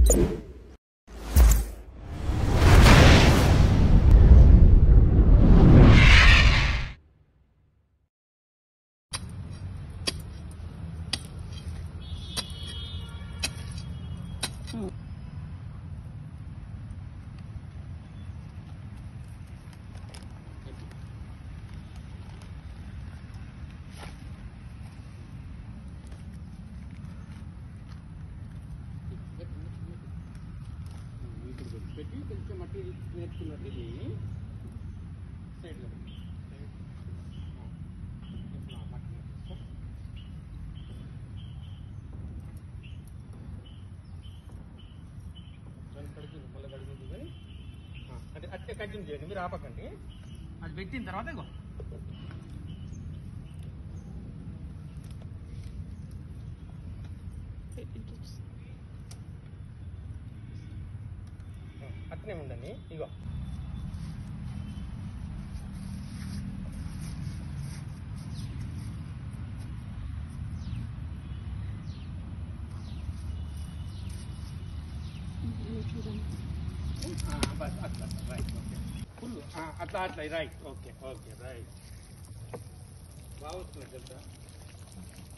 ఇప్పుడు పెట్టి కొంచెం మట్టి నేర్చుకున్నట్టు ఇది సైడ్లో పెట్టి. ఆ. ఇప్పుడు ఆ మట్టి నేర్చుకో. దాన్ని కడుగుతుంది మళ్ళీ కడుగుతుంది కానీ ఆ, అంటే అట్లే కంటిన్యూ చేయండి మీరు ఆపకండి అది పెట్టిన తర్వాత ఇగో ఆ, అట్లనే ఉండండి ఇగో ఆ, బస్ అట్లా రైట్ ఓకే ఫుల్ అట్లా అట్లా రైట్ ఓకే ఓకే రైట్ బాగా వస్తుంది తెలుసా